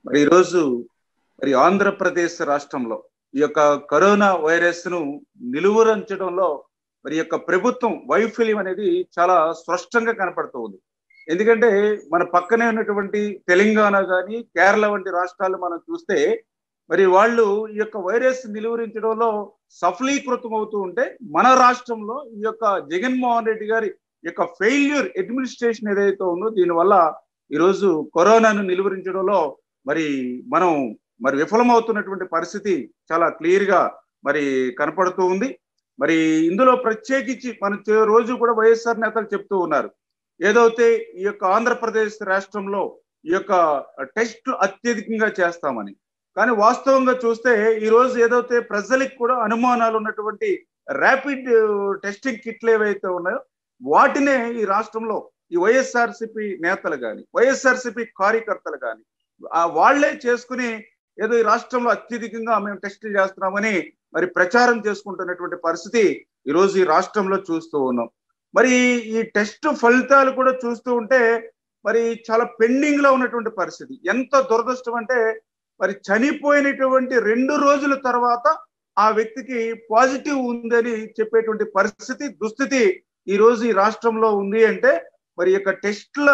మరి ఈరోజు మరి ఆంధ్రప్రదేశ్ రాష్ట్రంలో ఈ యొక్క కరోనా వైరస్ ను నిలువరించడంలో మరి యొక్క ప్రభుత్వం వైఫల్యం అనేది చాలా స్పష్టంగా కనపడుతూ ఉంది ఎందుకంటే మన పక్కనే ఉన్నటువంటి తెలంగాణ కానీ కేరళ వంటి రాష్ట్రాలు మనం చూస్తే మరి వాళ్ళు ఈ యొక్క వైరస్ నిలువరించడంలో సఫలీకృతం అవుతూ ఉంటే మన రాష్ట్రంలో ఈ యొక్క జగన్మోహన్ రెడ్డి గారి యొక్క ఫెయిల్యూర్ అడ్మినిస్ట్రేషన్ ఏదైతే ఉందో దీనివల్ల ఈరోజు కరోనాను నిలువరించడంలో మరి మనం మరి విఫలమవుతున్నటువంటి పరిస్థితి చాలా క్లియర్ గా మరి కనపడుతూ ఉంది మరి ఇందులో ప్రత్యేకించి మన రోజు కూడా వైఎస్ఆర్ నేతలు చెప్తూ ఉన్నారు ఏదైతే ఈ యొక్క ఆంధ్రప్రదేశ్ రాష్ట్రంలో ఈ యొక్క టెస్ట్ అత్యధికంగా చేస్తామని కానీ వాస్తవంగా చూస్తే ఈ రోజు ఏదైతే ప్రజలకు కూడా అనుమానాలు ఉన్నటువంటి ర్యాపిడ్ టెస్టింగ్ కిట్లు ఏవైతే ఉన్నాయో వాటినే ఈ రాష్ట్రంలో ఈ వైఎస్ఆర్సిపి నేతలు కానీ వైఎస్ఆర్సిపి కార్యకర్తలు కానీ వాళ్లే చేసుకుని ఏదో ఈ రాష్ట్రంలో అత్యధికంగా మేము టెస్టులు చేస్తున్నామని మరి ప్రచారం చేసుకుంటున్నటువంటి పరిస్థితి ఈ రోజు ఈ రాష్ట్రంలో చూస్తూ ఉన్నాం మరి ఈ టెస్ట్ ఫలితాలు కూడా చూస్తూ ఉంటే మరి చాలా పెండింగ్ లో ఉన్నటువంటి పరిస్థితి ఎంత దురదృష్టం అంటే మరి చనిపోయినటువంటి రెండు రోజుల తర్వాత ఆ వ్యక్తికి పాజిటివ్ ఉందని చెప్పేటువంటి పరిస్థితి దుస్థితి ఈ రోజు ఈ రాష్ట్రంలో ఉంది అంటే మరి యొక్క టెస్ట్ల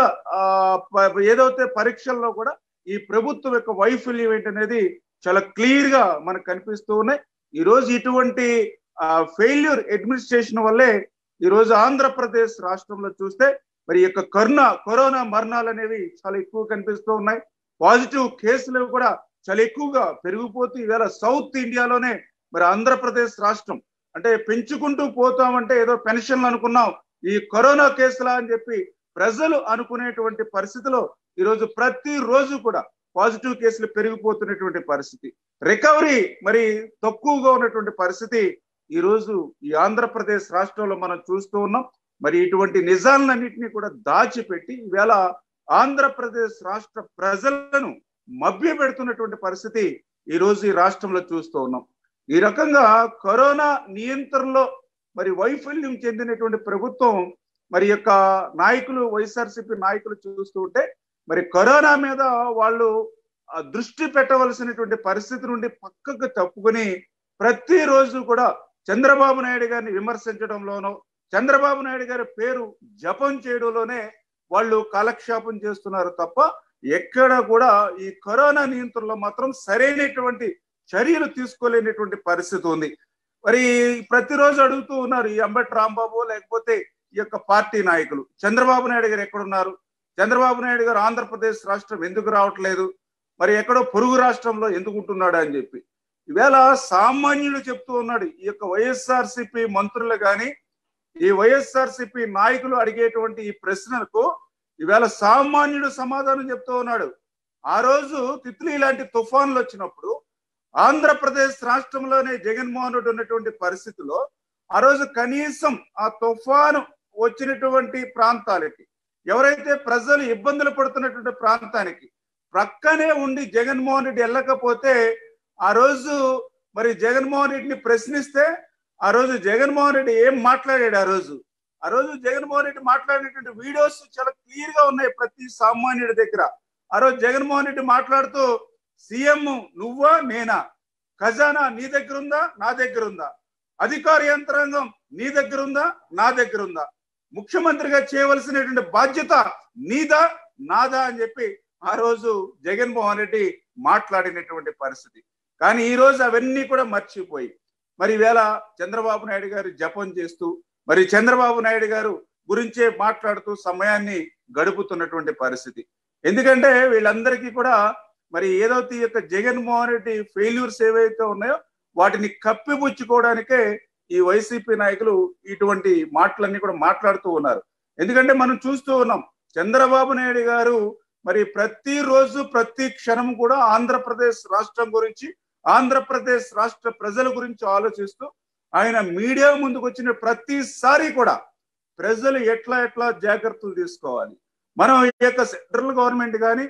ఏదైతే పరీక్షల్లో కూడా ఈ ప్రభుత్వం యొక్క వైఫల్యం ఏంటనేది చాలా క్లియర్ గా మనకు కనిపిస్తూ ఉన్నాయి ఈ రోజు ఇటువంటి ఫెయిల్యూర్ అడ్మినిస్ట్రేషన్ వల్లే ఈ రోజు ఆంధ్రప్రదేశ్ రాష్ట్రంలో చూస్తే మరి యొక్క కరోనా కరోనా మరణాలు అనేవి చాలా ఎక్కువ కనిపిస్తూ ఉన్నాయి పాజిటివ్ కేసులు కూడా చాలా ఎక్కువగా పెరిగిపోతూ ఈవేళ సౌత్ ఇండియాలోనే మరి ఆంధ్రప్రదేశ్ రాష్ట్రం అంటే పెంచుకుంటూ పోతామంటే ఏదో పెన్షన్లు అనుకున్నాం ఈ కరోనా కేసులా అని చెప్పి ప్రజలు అనుకునేటువంటి పరిస్థితిలో ఈరోజు ప్రతి రోజు కూడా పాజిటివ్ కేసులు పెరిగిపోతున్నటువంటి పరిస్థితి రికవరీ మరి తక్కువగా ఉన్నటువంటి పరిస్థితి ఈ రోజు ఈ ఆంధ్రప్రదేశ్ రాష్ట్రంలో మనం చూస్తూ ఉన్నాం మరి ఇటువంటి నిజాలన్నింటినీ కూడా దాచిపెట్టి ఈవేళ ఆంధ్రప్రదేశ్ రాష్ట్ర ప్రజలను మభ్య పెడుతున్నటువంటి పరిస్థితి ఈ రోజు ఈ రాష్ట్రంలో చూస్తూ ఉన్నాం ఈ రకంగా కరోనా నియంత్రణలో మరి వైఫల్యం చెందినటువంటి ప్రభుత్వం మరి యొక్క నాయకులు వైఎస్ఆర్సీపీ నాయకులు చూస్తూ ఉంటే మరి కరోనా మీద వాళ్ళు దృష్టి పెట్టవలసినటువంటి పరిస్థితి నుండి పక్కకు తప్పుకొని ప్రతిరోజు కూడా చంద్రబాబు నాయుడు గారిని విమర్శించడంలోనో చంద్రబాబు నాయుడు గారి పేరు జపం చేయడంలోనే వాళ్ళు కాలక్షేపం చేస్తున్నారు తప్ప ఎక్కడ కూడా ఈ కరోనా నియంత్రణలో మాత్రం సరైనటువంటి చర్యలు తీసుకోలేనటువంటి పరిస్థితి ఉంది మరి ప్రతిరోజు అడుగుతూ ఉన్నారు ఈ అంబటి రాంబాబు లేకపోతే ఈ యొక్క పార్టీ నాయకులు చంద్రబాబు నాయుడు గారు ఎక్కడున్నారు చంద్రబాబు నాయుడు గారు ఆంధ్రప్రదేశ్ రాష్ట్రం ఎందుకు రావట్లేదు మరి ఎక్కడో పొరుగు రాష్ట్రంలో ఎందుకు ఉంటున్నాడు అని చెప్పి ఈవేళ సామాన్యులు చెప్తూ ఉన్నాడు ఈ యొక్క వైఎస్ఆర్సిపి మంత్రులు కానీ ఈ వైఎస్ఆర్సిపి నాయకులు అడిగేటువంటి ఈ ప్రశ్నలకు ఈవేళ సామాన్యుడు సమాధానం చెప్తూ ఉన్నాడు ఆ రోజు తిత్లీ లాంటి తుఫాన్లు వచ్చినప్పుడు ఆంధ్రప్రదేశ్ రాష్ట్రంలోనే జగన్మోహన్ రెడ్డి ఉన్నటువంటి పరిస్థితిలో ఆ రోజు కనీసం ఆ తుఫాను వచ్చినటువంటి ప్రాంతాలకి ఎవరైతే ప్రజలు ఇబ్బందులు పడుతున్నటువంటి ప్రాంతానికి ప్రక్కనే ఉండి జగన్మోహన్ రెడ్డి వెళ్ళకపోతే ఆ రోజు మరి జగన్మోహన్ రెడ్డిని ప్రశ్నిస్తే ఆ రోజు జగన్మోహన్ రెడ్డి ఏం మాట్లాడాడు ఆ రోజు ఆ రోజు జగన్మోహన్ రెడ్డి మాట్లాడినటువంటి వీడియోస్ చాలా క్లియర్ గా ఉన్నాయి ప్రతి సామాన్యుడి దగ్గర ఆ రోజు జగన్మోహన్ రెడ్డి మాట్లాడుతూ సీఎం నువ్వా నేనా ఖజానా నీ దగ్గర ఉందా నా దగ్గర ఉందా అధికార యంత్రాంగం నీ దగ్గర ఉందా నా దగ్గర ఉందా ముఖ్యమంత్రిగా చేయవలసినటువంటి బాధ్యత నీదా నాదా అని చెప్పి ఆ రోజు జగన్మోహన్ రెడ్డి మాట్లాడినటువంటి పరిస్థితి కానీ ఈ రోజు అవన్నీ కూడా మర్చిపోయి మరి వేళ చంద్రబాబు నాయుడు గారు జపం చేస్తూ మరి చంద్రబాబు నాయుడు గారు గురించే మాట్లాడుతూ సమయాన్ని గడుపుతున్నటువంటి పరిస్థితి ఎందుకంటే వీళ్ళందరికీ కూడా మరి ఏదైతే ఈ యొక్క జగన్మోహన్ రెడ్డి ఫెయిల్యూర్స్ ఏవైతే ఉన్నాయో వాటిని కప్పిపుచ్చుకోవడానికే ఈ వైసీపీ నాయకులు ఇటువంటి మాటలన్నీ కూడా మాట్లాడుతూ ఉన్నారు ఎందుకంటే మనం చూస్తూ ఉన్నాం చంద్రబాబు నాయుడు గారు మరి ప్రతిరోజు ప్రతి క్షణం కూడా ఆంధ్రప్రదేశ్ రాష్ట్రం గురించి ఆంధ్రప్రదేశ్ రాష్ట్ర ప్రజల గురించి ఆలోచిస్తూ ఆయన మీడియా ముందుకు వచ్చిన ప్రతిసారి కూడా ప్రజలు ఎట్లా ఎట్లా జాగ్రత్తలు తీసుకోవాలి మనం ఈ యొక్క సెంట్రల్ గవర్నమెంట్ కానీ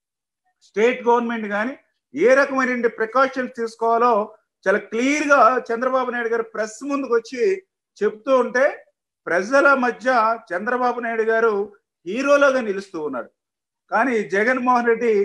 స్టేట్ గవర్నమెంట్ కానీ ఏ రకమైన ప్రికాషన్స్ తీసుకోవాలో చాలా క్లియర్ గా చంద్రబాబు నాయుడు గారు ప్రెస్ ముందుకు వచ్చి చెప్తూ ఉంటే ప్రజల మధ్య చంద్రబాబు నాయుడు గారు హీరోలుగా నిలుస్తూ ఉన్నాడు కానీ జగన్మోహన్ రెడ్డి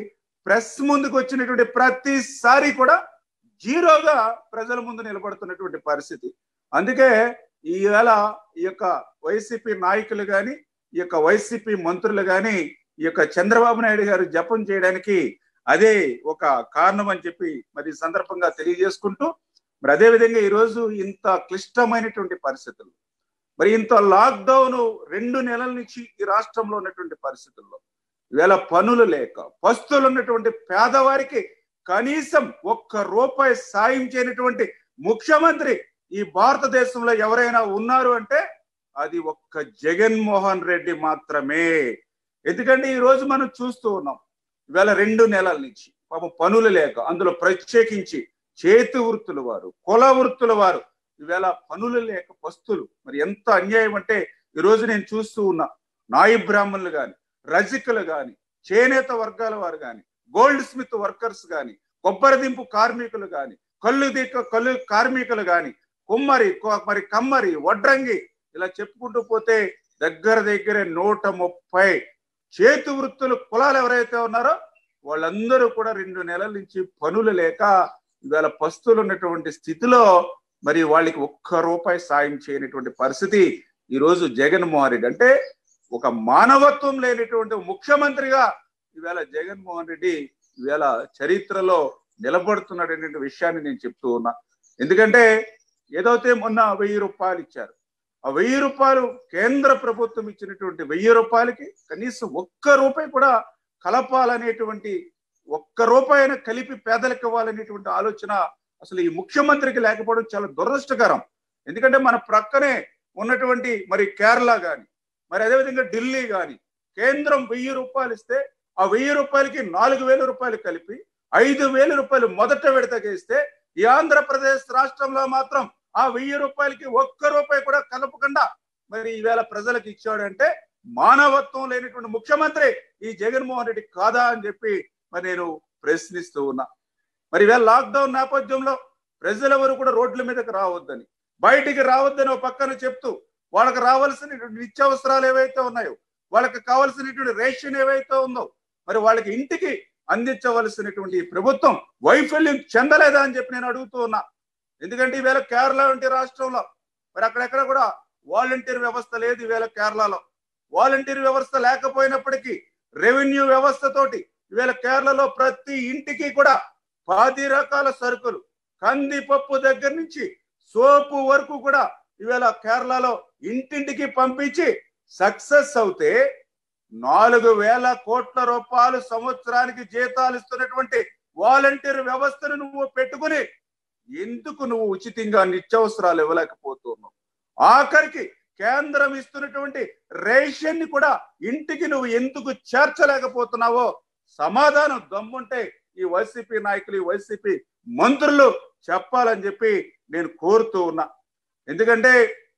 ప్రెస్ ముందుకు వచ్చినటువంటి ప్రతిసారి కూడా జీరోగా ప్రజల ముందు నిలబడుతున్నటువంటి పరిస్థితి అందుకే ఈవేళ ఈ యొక్క వైసీపీ నాయకులు కానీ ఈ యొక్క వైసీపీ మంత్రులు కానీ ఈ యొక్క చంద్రబాబు నాయుడు గారు జపం చేయడానికి అదే ఒక కారణం అని చెప్పి మరి ఈ సందర్భంగా తెలియజేసుకుంటూ మరి అదే విధంగా ఈరోజు ఇంత క్లిష్టమైనటువంటి పరిస్థితులు మరి ఇంత లాక్డౌన్ రెండు నెలల నుంచి ఈ రాష్ట్రంలో ఉన్నటువంటి పరిస్థితుల్లో ఈవేళ పనులు లేక పస్తులు ఉన్నటువంటి పేదవారికి కనీసం ఒక్క రూపాయి సాయం చేయనటువంటి ముఖ్యమంత్రి ఈ భారతదేశంలో ఎవరైనా ఉన్నారు అంటే అది ఒక్క జగన్మోహన్ రెడ్డి మాత్రమే ఎందుకంటే ఈ రోజు మనం చూస్తూ ఉన్నాం ఇవాళ రెండు నెలల నుంచి పాపం పనులు లేక అందులో ప్రత్యేకించి చేతి వృత్తుల వారు కుల వృత్తుల వారు ఈవేళ పనులు లేక పస్తులు మరి ఎంత అన్యాయం అంటే ఈ రోజు నేను చూస్తూ ఉన్నా నాయి బ్రాహ్మణులు గాని రజకులు గాని చేనేత వర్గాల వారు గాని గోల్డ్ స్మిత్ వర్కర్స్ గాని కొబ్బరి దింపు కార్మికులు గాని కళ్ళు దిక్క కళ్ళు కార్మికులు గాని కుమ్మరి కొ- మరి కమ్మరి వడ్రంగి ఇలా చెప్పుకుంటూ పోతే దగ్గర దగ్గర నూట ముప్పై చేతి వృత్తులు కులాలు ఎవరైతే ఉన్నారో వాళ్ళందరూ కూడా రెండు నెలల నుంచి పనులు లేక ఇవాళ పస్తులు ఉన్నటువంటి స్థితిలో మరి వాళ్ళకి ఒక్క రూపాయి సాయం చేయనటువంటి పరిస్థితి ఈ రోజు జగన్మోహన్ రెడ్డి అంటే ఒక మానవత్వం లేనటువంటి ముఖ్యమంత్రిగా ఈవేళ జగన్మోహన్ రెడ్డి ఈవేళ చరిత్రలో నిలబడుతున్నాడు అనే విషయాన్ని నేను చెప్తూ ఉన్నా ఎందుకంటే ఏదైతే మొన్న వెయ్యి రూపాయలు ఇచ్చారు ఆ వెయ్యి రూపాయలు కేంద్ర ప్రభుత్వం ఇచ్చినటువంటి వెయ్యి రూపాయలకి కనీసం ఒక్క రూపాయి కూడా కలపాలనేటువంటి ఒక్క రూపాయి అయినా కలిపి పేదలకు ఇవ్వాలనేటువంటి ఆలోచన అసలు ఈ ముఖ్యమంత్రికి లేకపోవడం చాలా దురదృష్టకరం ఎందుకంటే మన ప్రక్కనే ఉన్నటువంటి మరి కేరళ గాని మరి అదేవిధంగా ఢిల్లీ గాని కేంద్రం వెయ్యి రూపాయలు ఇస్తే ఆ వెయ్యి రూపాయలకి నాలుగు వేల రూపాయలు కలిపి ఐదు వేల రూపాయలు మొదట విడతగా ఇస్తే ఈ ఆంధ్రప్రదేశ్ రాష్ట్రంలో మాత్రం ఆ వెయ్యి రూపాయలకి ఒక్క రూపాయి కూడా కలపకుండా మరి ఈవేళ ప్రజలకు ఇచ్చాడంటే మానవత్వం లేనటువంటి ముఖ్యమంత్రి ఈ జగన్మోహన్ రెడ్డి కాదా అని చెప్పి మరి నేను ప్రశ్నిస్తూ ఉన్నా మరి ఈవేళ లాక్డౌన్ నేపథ్యంలో ప్రజలెవరు కూడా రోడ్ల మీదకి రావద్దని బయటికి రావద్దని ఒక పక్కన చెప్తూ వాళ్ళకి రావాల్సినటువంటి నిత్యావసరాలు ఏవైతే ఉన్నాయో వాళ్ళకి కావాల్సినటువంటి రేషన్ ఏవైతే ఉందో మరి వాళ్ళకి ఇంటికి అందించవలసినటువంటి ఈ ప్రభుత్వం వైఫల్యం చెందలేదా అని చెప్పి నేను అడుగుతూ ఉన్నా ఎందుకంటే ఈవేళ కేరళ వంటి రాష్ట్రంలో మరి అక్కడెక్కడ కూడా వాలంటీర్ వ్యవస్థ లేదు ఈవేళ కేరళలో వాలంటీర్ వ్యవస్థ లేకపోయినప్పటికీ రెవెన్యూ వ్యవస్థతోటి ఈవేళ కేరళలో ప్రతి ఇంటికి కూడా పది రకాల సరుకులు కందిపప్పు దగ్గర నుంచి సోపు వరకు కూడా ఈవేళ కేరళలో ఇంటింటికి పంపించి సక్సెస్ అవుతే నాలుగు వేల కోట్ల రూపాయలు సంవత్సరానికి జీతాలు ఇస్తున్నటువంటి వాలంటీర్ వ్యవస్థను నువ్వు పెట్టుకుని ఎందుకు నువ్వు ఉచితంగా నిత్యావసరాలు ఇవ్వలేకపోతున్నావు ఆఖరికి కేంద్రం ఇస్తున్నటువంటి రేషన్ ని కూడా ఇంటికి నువ్వు ఎందుకు చేర్చలేకపోతున్నావో సమాధానం దమ్ముంటే ఈ వైసీపీ నాయకులు ఈ వైసీపీ మంత్రులు చెప్పాలని చెప్పి నేను కోరుతూ ఉన్నా ఎందుకంటే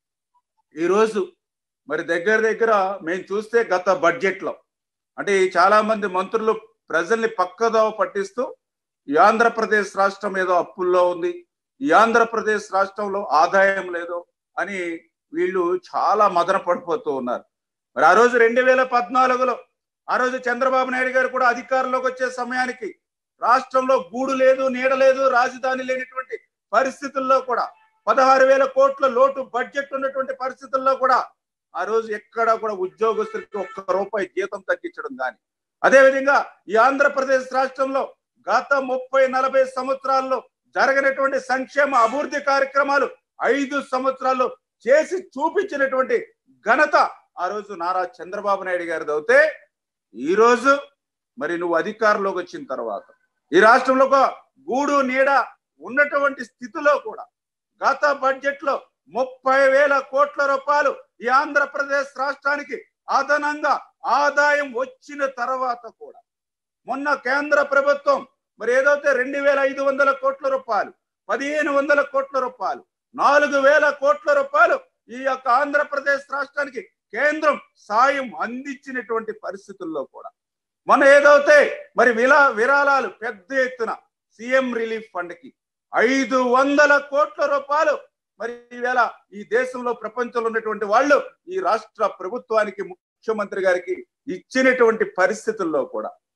ఈరోజు మరి దగ్గర దగ్గర మేము చూస్తే గత బడ్జెట్ లో అంటే ఈ చాలా మంది మంత్రులు ప్రజల్ని పక్కదోవ పట్టిస్తూ ఈ ఆంధ్రప్రదేశ్ రాష్ట్రం ఏదో అప్పుల్లో ఉంది ఈ ఆంధ్రప్రదేశ్ రాష్ట్రంలో ఆదాయం లేదు అని వీళ్ళు చాలా మదన పడిపోతూ ఉన్నారు మరి ఆ రోజు రెండు వేల పద్నాలుగులో ఆ రోజు చంద్రబాబు నాయుడు గారు కూడా అధికారంలోకి వచ్చే సమయానికి రాష్ట్రంలో గూడు లేదు నీడ లేదు రాజధాని లేనటువంటి పరిస్థితుల్లో కూడా పదహారు వేల కోట్ల లోటు బడ్జెట్ ఉన్నటువంటి పరిస్థితుల్లో కూడా ఆ రోజు ఎక్కడ కూడా ఉద్యోగస్తులకి ఒక్క రూపాయి జీతం తగ్గించడం కానీ అదేవిధంగా ఈ ఆంధ్రప్రదేశ్ రాష్ట్రంలో గత ముప్పై నలభై సంవత్సరాల్లో జరగనటువంటి సంక్షేమ అభివృద్ధి కార్యక్రమాలు ఐదు సంవత్సరాల్లో చేసి చూపించినటువంటి ఘనత ఆ రోజు నారా చంద్రబాబు నాయుడు గారిది అవుతే ఈ రోజు మరి నువ్వు అధికారంలోకి వచ్చిన తర్వాత ఈ రాష్ట్రంలో ఒక గూడు నీడ ఉన్నటువంటి స్థితిలో కూడా గత బడ్జెట్ లో ముప్పై వేల కోట్ల రూపాయలు ఈ ఆంధ్రప్రదేశ్ రాష్ట్రానికి అదనంగా ఆదాయం వచ్చిన తర్వాత కూడా మొన్న కేంద్ర ప్రభుత్వం మరి ఏదైతే రెండు వేల ఐదు వందల కోట్ల రూపాయలు పదిహేను వందల కోట్ల రూపాయలు నాలుగు వేల కోట్ల రూపాయలు ఈ యొక్క ఆంధ్రప్రదేశ్ రాష్ట్రానికి కేంద్రం సాయం అందించినటువంటి పరిస్థితుల్లో కూడా మన ఏదైతే మరి విలా విరాళాలు పెద్ద ఎత్తున సీఎం రిలీఫ్ ఫండ్ కి ఐదు వందల కోట్ల రూపాయలు మరి ఈవేళ ఈ దేశంలో ప్రపంచంలో ఉన్నటువంటి వాళ్ళు ఈ రాష్ట్ర ప్రభుత్వానికి ముఖ్యమంత్రి గారికి ఇచ్చినటువంటి పరిస్థితుల్లో కూడా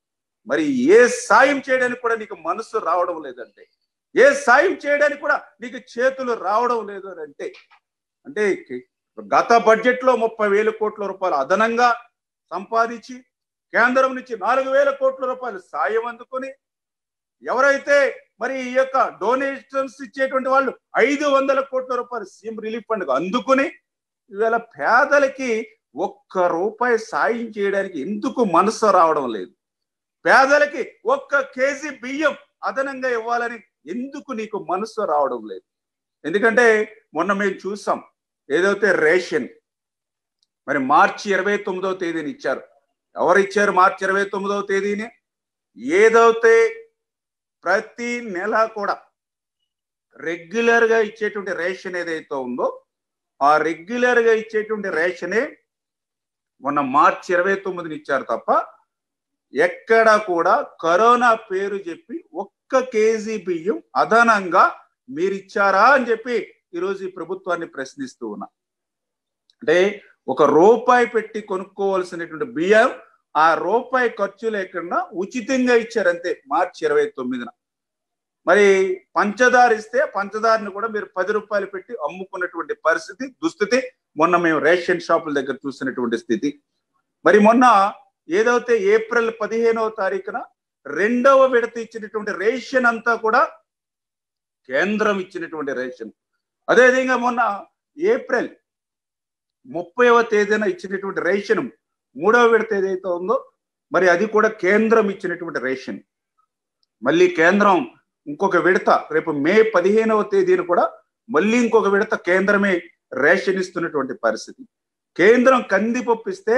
మరి ఏ సాయం చేయడానికి కూడా నీకు మనసు రావడం లేదంటే ఏ సాయం చేయడానికి కూడా నీకు చేతులు రావడం లేదు అని అంటే అంటే గత బడ్జెట్ లో ముప్పై వేల కోట్ల రూపాయలు అదనంగా సంపాదించి కేంద్రం నుంచి నాలుగు వేల కోట్ల రూపాయలు సాయం అందుకొని ఎవరైతే మరి ఈ యొక్క డొనేషన్స్ ఇచ్చేటువంటి వాళ్ళు ఐదు వందల కోట్ల రూపాయలు సీఎం రిలీఫ్ ఫండ్ అందుకుని ఈవేళ పేదలకి ఒక్క రూపాయి సాయం చేయడానికి ఎందుకు మనసు రావడం లేదు పేదలకి ఒక్క కేజీ బియ్యం అదనంగా ఇవ్వాలని ఎందుకు నీకు మనసు రావడం లేదు ఎందుకంటే మొన్న మేము చూసాం ఏదైతే రేషన్ మరి మార్చి ఇరవై తొమ్మిదవ తేదీని ఇచ్చారు ఎవరు ఇచ్చారు మార్చి ఇరవై తొమ్మిదవ తేదీని ఏదైతే ప్రతి నెల కూడా రెగ్యులర్ గా ఇచ్చేటువంటి రేషన్ ఏదైతే ఉందో ఆ రెగ్యులర్ గా ఇచ్చేటువంటి రేషనే మొన్న మార్చి ఇరవై తొమ్మిదిని ఇచ్చారు తప్ప ఎక్కడ కూడా కరోనా పేరు చెప్పి ఒక్క కేజీ బియ్యం అదనంగా మీరు ఇచ్చారా అని చెప్పి ఈరోజు ఈ ప్రభుత్వాన్ని ప్రశ్నిస్తూ ఉన్నా అంటే ఒక రూపాయి పెట్టి కొనుక్కోవాల్సినటువంటి బియ్యం ఆ రూపాయి ఖర్చు లేకుండా ఉచితంగా ఇచ్చారంతే మార్చి ఇరవై తొమ్మిదిన మరి పంచదార ఇస్తే పంచదారని కూడా మీరు పది రూపాయలు పెట్టి అమ్ముకున్నటువంటి పరిస్థితి దుస్థితి మొన్న మేము రేషన్ షాపుల దగ్గర చూసినటువంటి స్థితి మరి మొన్న ఏదైతే ఏప్రిల్ పదిహేనవ తారీఖున రెండవ విడత ఇచ్చినటువంటి రేషన్ అంతా కూడా కేంద్రం ఇచ్చినటువంటి రేషన్ అదేవిధంగా మొన్న ఏప్రిల్ ముప్పైవ తేదీన ఇచ్చినటువంటి రేషన్ మూడవ విడత ఏదైతే ఉందో మరి అది కూడా కేంద్రం ఇచ్చినటువంటి రేషన్ మళ్ళీ కేంద్రం ఇంకొక విడత రేపు మే పదిహేనవ తేదీన కూడా మళ్ళీ ఇంకొక విడత కేంద్రమే రేషన్ ఇస్తున్నటువంటి పరిస్థితి కేంద్రం కందిపప్పు ఇస్తే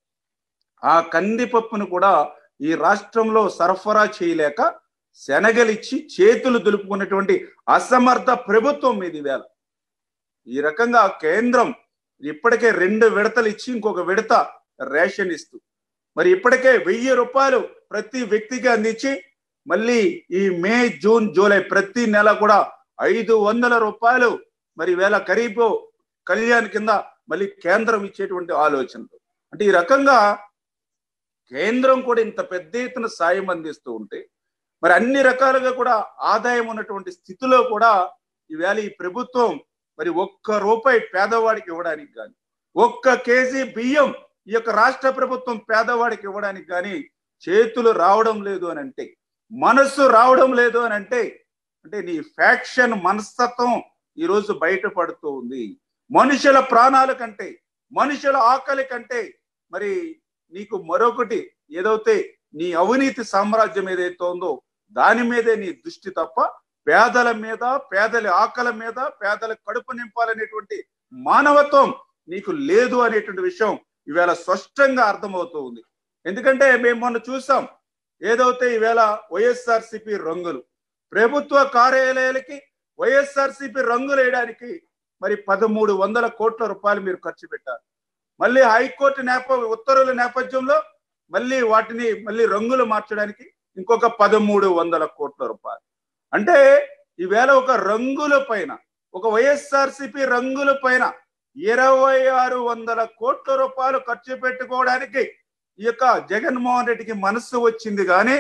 ఆ కందిపప్పును కూడా ఈ రాష్ట్రంలో సరఫరా చేయలేక శనగలిచ్చి చేతులు దులుపుకున్నటువంటి అసమర్థ ప్రభుత్వం ఇది వేళ ఈ రకంగా కేంద్రం ఇప్పటికే రెండు విడతలు ఇచ్చి ఇంకొక విడత రేషన్ ఇస్తూ మరి ఇప్పటికే వెయ్యి రూపాయలు ప్రతి వ్యక్తికి అందించి మళ్ళీ ఈ మే జూన్ జూలై ప్రతి నెల కూడా ఐదు వందల రూపాయలు మరి వేల ఖరీఫ్ కళ్యాణ్ కింద మళ్ళీ కేంద్రం ఇచ్చేటువంటి ఆలోచనలు అంటే ఈ రకంగా కేంద్రం కూడా ఇంత పెద్ద ఎత్తున సాయం అందిస్తూ ఉంటే మరి అన్ని రకాలుగా కూడా ఆదాయం ఉన్నటువంటి స్థితిలో కూడా ఈవేళ ఈ ప్రభుత్వం మరి ఒక్క రూపాయి పేదవాడికి ఇవ్వడానికి కానీ ఒక్క కేజీ బియ్యం ఈ యొక్క రాష్ట్ర ప్రభుత్వం పేదవాడికి ఇవ్వడానికి కానీ చేతులు రావడం లేదు అని అంటే మనస్సు రావడం లేదు అని అంటే అంటే నీ ఫ్యాక్షన్ మనస్తత్వం ఈరోజు బయటపడుతూ ఉంది మనుషుల ప్రాణాల కంటే మనుషుల ఆకలి కంటే మరి నీకు మరొకటి ఏదైతే నీ అవినీతి సామ్రాజ్యం ఏదైతే ఉందో దాని మీదే నీ దృష్టి తప్ప పేదల మీద పేదల ఆకలి మీద పేదల కడుపు నింపాలనేటువంటి మానవత్వం నీకు లేదు అనేటువంటి విషయం ఈవేళ స్పష్టంగా అర్థమవుతూ ఉంది ఎందుకంటే మేము మొన్న చూసాం ఏదైతే ఈవేళ వైఎస్ఆర్సిపి రంగులు ప్రభుత్వ కార్యాలయాలకి వైఎస్ఆర్సిపి రంగులు వేయడానికి మరి పదమూడు వందల కోట్ల రూపాయలు మీరు ఖర్చు పెట్టారు మళ్ళీ హైకోర్టు నేప ఉత్తర్వుల నేపథ్యంలో మళ్ళీ వాటిని మళ్ళీ రంగులు మార్చడానికి ఇంకొక పదమూడు వందల కోట్ల రూపాయలు అంటే ఈవేళ ఒక రంగుల పైన ఒక వైఎస్ఆర్సిపి రంగుల పైన ఇరవై ఆరు వందల కోట్ల రూపాయలు ఖర్చు పెట్టుకోవడానికి ఈ యొక్క జగన్మోహన్ రెడ్డికి మనస్సు వచ్చింది కానీ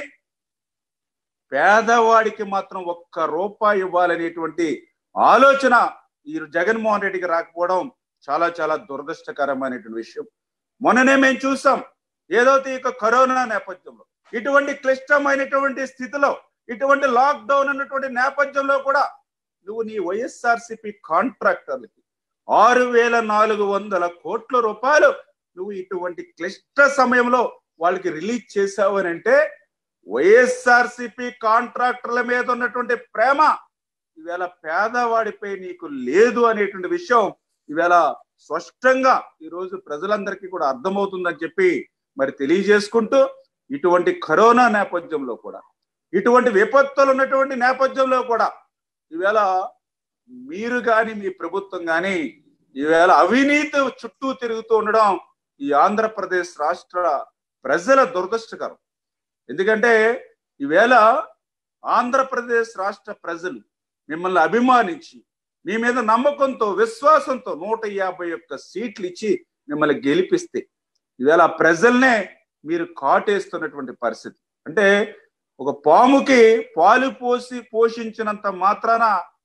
పేదవాడికి మాత్రం ఒక్క రూపాయి ఇవ్వాలనేటువంటి ఆలోచన ఈ జగన్మోహన్ రెడ్డికి రాకపోవడం చాలా చాలా దురదృష్టకరమైనటువంటి విషయం మొన్ననే మేము చూసాం ఏదైతే ఈ యొక్క కరోనా నేపథ్యంలో ఇటువంటి క్లిష్టమైనటువంటి స్థితిలో ఇటువంటి లాక్డౌన్ ఉన్నటువంటి నేపథ్యంలో కూడా నువ్వు నీ వైఎస్ఆర్సిపి కాంట్రాక్టర్లకి ఆరు వేల నాలుగు వందల కోట్ల రూపాయలు నువ్వు ఇటువంటి క్లిష్ట సమయంలో వాళ్ళకి రిలీజ్ చేశావు అని అంటే వైఎస్ఆర్సిపి కాంట్రాక్టర్ల మీద ఉన్నటువంటి ప్రేమ ఈవేళ పేదవాడిపై నీకు లేదు అనేటువంటి విషయం ఈవేళ స్పష్టంగా ఈరోజు ప్రజలందరికీ కూడా అర్థమవుతుందని చెప్పి మరి తెలియజేసుకుంటూ ఇటువంటి కరోనా నేపథ్యంలో కూడా ఇటువంటి విపత్తులు ఉన్నటువంటి నేపథ్యంలో కూడా ఈవేళ మీరు కానీ మీ ప్రభుత్వం కానీ ఈవేళ అవినీతి చుట్టూ తిరుగుతూ ఉండడం ఈ ఆంధ్రప్రదేశ్ రాష్ట్ర ప్రజల దురదృష్టకరం ఎందుకంటే ఈవేళ ఆంధ్రప్రదేశ్ రాష్ట్ర ప్రజలు మిమ్మల్ని అభిమానించి మీ మీద నమ్మకంతో విశ్వాసంతో నూట యాభై ఒక్క సీట్లు ఇచ్చి మిమ్మల్ని గెలిపిస్తే ఈవేళ ప్రజల్నే మీరు కాటేస్తున్నటువంటి పరిస్థితి అంటే ఒక పాముకి పాలు పోసి పోషించినంత మాత్రాన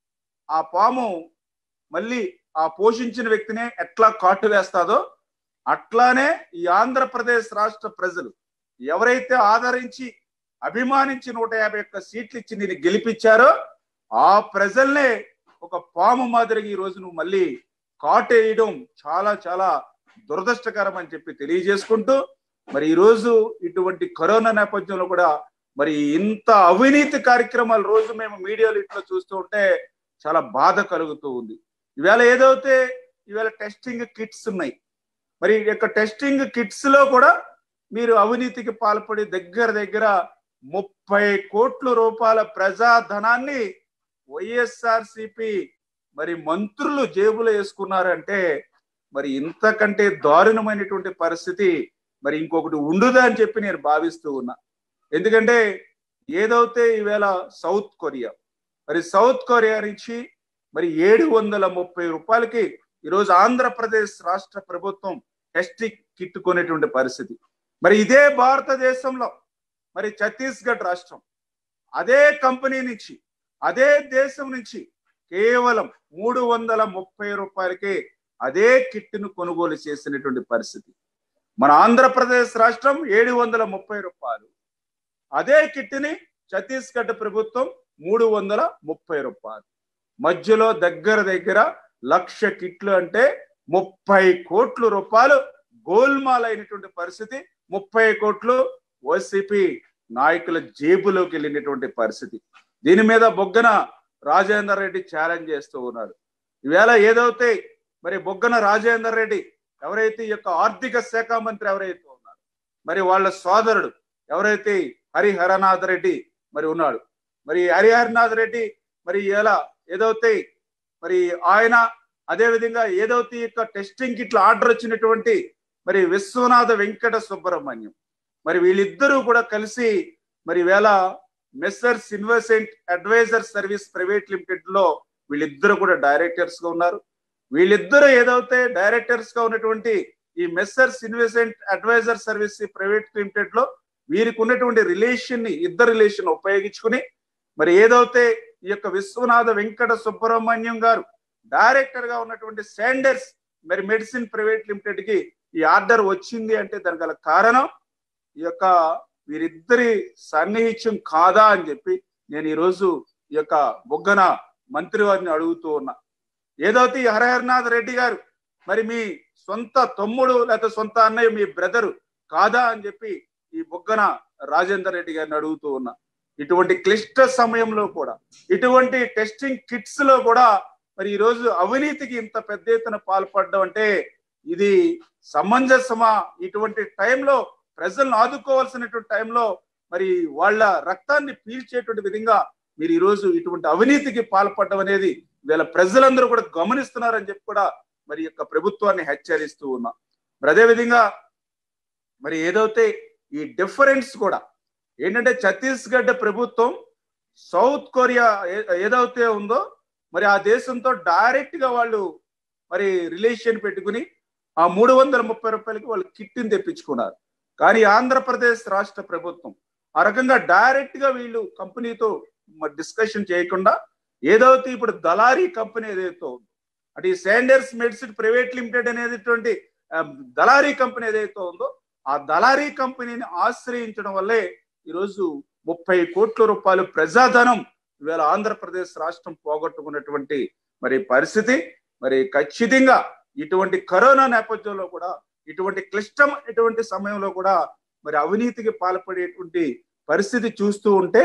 ఆ పాము మళ్ళీ ఆ పోషించిన వ్యక్తినే ఎట్లా కాటు వేస్తాదో అట్లానే ఈ ఆంధ్రప్రదేశ్ రాష్ట్ర ప్రజలు ఎవరైతే ఆదరించి అభిమానించి నూట యాభై ఒక్క సీట్లు ఇచ్చి నేను గెలిపించారో ఆ ప్రజల్నే ఒక పాము మాదిరిగా ఈ రోజు నువ్వు మళ్ళీ కాటేయడం చాలా చాలా దురదృష్టకరం అని చెప్పి తెలియజేసుకుంటూ మరి ఈ రోజు ఇటువంటి కరోనా నేపథ్యంలో కూడా మరి ఇంత అవినీతి కార్యక్రమాలు రోజు మేము మీడియాలో ఇట్లా చూస్తూ ఉంటే చాలా బాధ కలుగుతూ ఉంది ఈవేళ ఏదైతే ఈవేళ టెస్టింగ్ కిట్స్ ఉన్నాయి మరి ఈ యొక్క టెస్టింగ్ కిట్స్ లో కూడా మీరు అవినీతికి పాల్పడి దగ్గర దగ్గర ముప్పై కోట్ల రూపాయల ప్రజాధనాన్ని వైఎస్ఆర్ సిపి మరి మంత్రులు జేబులో వేసుకున్నారంటే మరి ఇంతకంటే దారుణమైనటువంటి పరిస్థితి మరి ఇంకొకటి ఉండుదా అని చెప్పి నేను భావిస్తూ ఉన్నా ఎందుకంటే ఏదైతే ఈవేళ సౌత్ కొరియా మరి సౌత్ కొరియా నుంచి మరి ఏడు వందల ముప్పై రూపాయలకి ఈరోజు ఆంధ్రప్రదేశ్ రాష్ట్ర ప్రభుత్వం టెస్టింగ్ కిట్ కొనేటువంటి పరిస్థితి మరి ఇదే భారతదేశంలో మరి ఛత్తీస్గఢ్ రాష్ట్రం అదే కంపెనీ నుంచి అదే దేశం నుంచి కేవలం మూడు వందల ముప్పై రూపాయలకే అదే కిట్ను కొనుగోలు చేసినటువంటి పరిస్థితి మన ఆంధ్రప్రదేశ్ రాష్ట్రం ఏడు వందల ముప్పై రూపాయలు అదే కిట్ని ఛత్తీస్గఢ్ ప్రభుత్వం మూడు వందల ముప్పై రూపాయలు మధ్యలో దగ్గర దగ్గర లక్ష కిట్లు అంటే ముప్పై కోట్ల రూపాయలు గోల్మాల్ అయినటువంటి పరిస్థితి ముప్పై కోట్లు ఓసిపి నాయకుల జేబులోకి వెళ్ళినటువంటి పరిస్థితి దీని మీద బొగ్గన రాజేందర్ రెడ్డి ఛాలెంజ్ చేస్తూ ఉన్నాడు ఈవేళ ఏదైతే మరి బొగ్గన రాజేందర్ రెడ్డి ఎవరైతే ఈ యొక్క ఆర్థిక శాఖ మంత్రి ఎవరైతే ఉన్నారు మరి వాళ్ళ సోదరుడు ఎవరైతే హరిహరనాథ్ రెడ్డి మరి ఉన్నాడు మరి హరిహరనాథ్ రెడ్డి మరి ఎలా ఏదైతే మరి ఆయన అదే విధంగా ఏదైతే ఈ యొక్క టెస్టింగ్ కిట్ల ఆర్డర్ వచ్చినటువంటి మరి విశ్వనాథ వెంకట సుబ్రహ్మణ్యం మరి వీళ్ళిద్దరూ కూడా కలిసి మరి వేళ Messrs investment adviser service private limited లో వీళ్ళిద్దరు కూడా డైరెక్టర్స్ గా ఉన్నారు వీళ్ళిద్దరూ ఏదైతే డైరెక్టర్స్ గా ఉన్నటువంటి ఈ Messrs investment adviser service private limited లో వీరికి ఉన్నటువంటి రిలేషన్ ని ఇద్దరు రిలేషన్ ఉపయోగించుకుని మరి ఏదైతే ఈ యొక్క విశ్వనాథ వెంకట సుబ్రహ్మణ్యం గారు డైరెక్టర్ గా ఉన్నటువంటి శాండర్స్ మరి మెడిసిన్ ప్రైవేట్ లిమిటెడ్ కి ఈ ఆర్డర్ వచ్చింది అంటే దానికి గల కారణం ఈ యొక్క వీరిద్దరి సన్నిహిత్యం కాదా అని చెప్పి నేను ఈరోజు ఈ యొక్క బొగ్గన మంత్రి వారిని అడుగుతూ ఉన్నా ఏదైతే ఈ హరహరనాథ్ రెడ్డి గారు మరి మీ సొంత తమ్ముడు లేకపోతే సొంత అన్నయ్య మీ బ్రదరు కాదా అని చెప్పి ఈ బొగ్గన రాజేందర్ రెడ్డి గారిని అడుగుతూ ఉన్నా ఇటువంటి క్లిష్ట సమయంలో కూడా ఇటువంటి టెస్టింగ్ కిట్స్ లో కూడా మరి ఈ రోజు అవినీతికి ఇంత పెద్ద ఎత్తున పాల్పడడం అంటే ఇది సమంజసమా ఇటువంటి టైంలో ప్రజలను ఆదుకోవాల్సినటువంటి టైంలో మరి వాళ్ళ రక్తాన్ని పీల్చేటువంటి విధంగా మీరు ఈ రోజు ఇటువంటి అవినీతికి పాల్పడడం అనేది వీళ్ళ ప్రజలందరూ కూడా గమనిస్తున్నారని చెప్పి కూడా మరి యొక్క ప్రభుత్వాన్ని హెచ్చరిస్తూ ఉన్నా మరి అదే విధంగా మరి ఏదైతే ఈ డిఫరెన్స్ కూడా ఏంటంటే ఛత్తీస్గఢ్ ప్రభుత్వం సౌత్ కొరియా ఏదైతే ఉందో మరి ఆ దేశంతో డైరెక్ట్ గా వాళ్ళు మరి రిలేషన్ పెట్టుకుని ఆ మూడు వందల ముప్పై రూపాయలకి వాళ్ళు కిట్ని తెప్పించుకున్నారు కానీ ఆంధ్రప్రదేశ్ రాష్ట్ర ప్రభుత్వం ఆ రకంగా డైరెక్ట్ గా వీళ్ళు కంపెనీతో డిస్కషన్ చేయకుండా ఏదైతే ఇప్పుడు దళారీ కంపెనీ ఏదైతే ఉందో అంటే ఈ శాండర్స్ మెడిసిన్ ప్రైవేట్ లిమిటెడ్ అనేటువంటి దళారీ కంపెనీ ఏదైతే ఉందో ఆ దళారీ కంపెనీని ఆశ్రయించడం వల్లే ఈరోజు ముప్పై కోట్ల రూపాయలు ప్రజాధనం ఇవాళ ఆంధ్రప్రదేశ్ రాష్ట్రం పోగొట్టుకున్నటువంటి మరి పరిస్థితి మరి ఖచ్చితంగా ఇటువంటి కరోనా నేపథ్యంలో కూడా ఇటువంటి క్లిష్టం ఇటువంటి సమయంలో కూడా మరి అవినీతికి పాల్పడేటువంటి పరిస్థితి చూస్తూ ఉంటే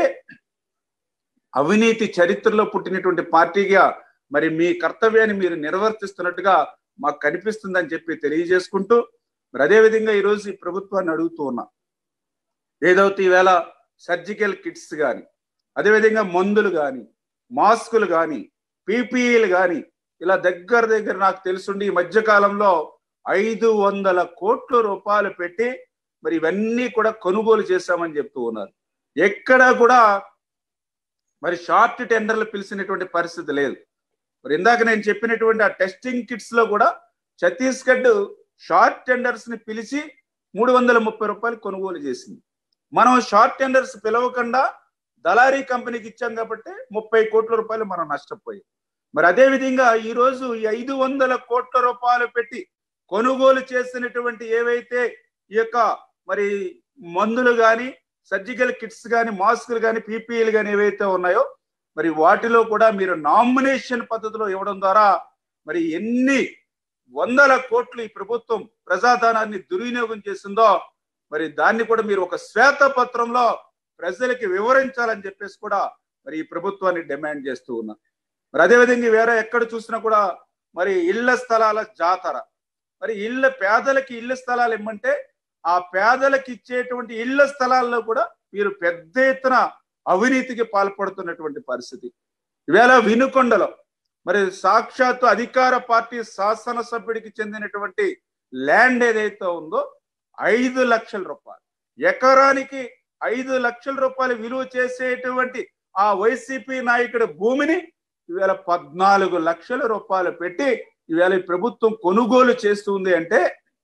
అవినీతి చరిత్రలో పుట్టినటువంటి పార్టీగా మరి మీ కర్తవ్యాన్ని మీరు నిర్వర్తిస్తున్నట్టుగా మాకు కనిపిస్తుందని చెప్పి తెలియజేసుకుంటూ మరి అదేవిధంగా ఈరోజు ఈ ప్రభుత్వాన్ని అడుగుతూ ఉన్నా ఏదైతే ఈవేళ సర్జికల్ కిట్స్ కానీ అదేవిధంగా మందులు కానీ మాస్కులు కానీ పీపీఈలు కానీ ఇలా దగ్గర దగ్గర నాకు తెలుసుండి ఈ మధ్య కాలంలో ఐదు వందల కోట్ల రూపాయలు పెట్టి మరి ఇవన్నీ కూడా కొనుగోలు చేశామని చెప్తూ ఉన్నారు ఎక్కడ కూడా మరి షార్ట్ టెండర్లు పిలిచినటువంటి పరిస్థితి లేదు మరి ఇందాక నేను చెప్పినటువంటి ఆ టెస్టింగ్ కిట్స్ లో కూడా ఛత్తీస్గఢ్ షార్ట్ టెండర్స్ ని పిలిచి మూడు వందల ముప్పై రూపాయలు కొనుగోలు చేసింది మనం షార్ట్ టెండర్స్ పిలవకుండా దళారీ కంపెనీకి ఇచ్చాం కాబట్టి ముప్పై కోట్ల రూపాయలు మనం నష్టపోయాం మరి అదే విధంగా ఈ రోజు ఈ ఐదు వందల కోట్ల రూపాయలు పెట్టి కొనుగోలు చేసినటువంటి ఏవైతే ఈ యొక్క మరి మందులు కానీ సర్జికల్ కిట్స్ కానీ మాస్కులు కానీ పీపీఈలు కానీ ఏవైతే ఉన్నాయో మరి వాటిలో కూడా మీరు నామినేషన్ పద్ధతిలో ఇవ్వడం ద్వారా మరి ఎన్ని వందల కోట్లు ఈ ప్రభుత్వం ప్రజాధనాన్ని దుర్వినియోగం చేసిందో మరి దాన్ని కూడా మీరు ఒక శ్వేత పత్రంలో ప్రజలకి వివరించాలని చెప్పేసి కూడా మరి ఈ ప్రభుత్వాన్ని డిమాండ్ చేస్తూ ఉన్నా మరి అదేవిధంగా వేరే ఎక్కడ చూసినా కూడా మరి ఇళ్ల స్థలాల జాతర మరి ఇళ్ళ పేదలకి ఇళ్ల స్థలాలు ఇమ్మంటే ఆ పేదలకు ఇచ్చేటువంటి ఇళ్ల స్థలాల్లో కూడా మీరు పెద్ద ఎత్తున అవినీతికి పాల్పడుతున్నటువంటి పరిస్థితి ఈవేళ వినుకొండలో మరి సాక్షాత్తు అధికార పార్టీ శాసనసభ్యుడికి చెందినటువంటి ల్యాండ్ ఏదైతే ఉందో ఐదు లక్షల రూపాయలు ఎకరానికి ఐదు లక్షల రూపాయలు విలువ చేసేటువంటి ఆ వైసీపీ నాయకుడి భూమిని ఈవేళ పద్నాలుగు లక్షల రూపాయలు పెట్టి ఈవేళ ఈ ప్రభుత్వం కొనుగోలు చేస్తుంది అంటే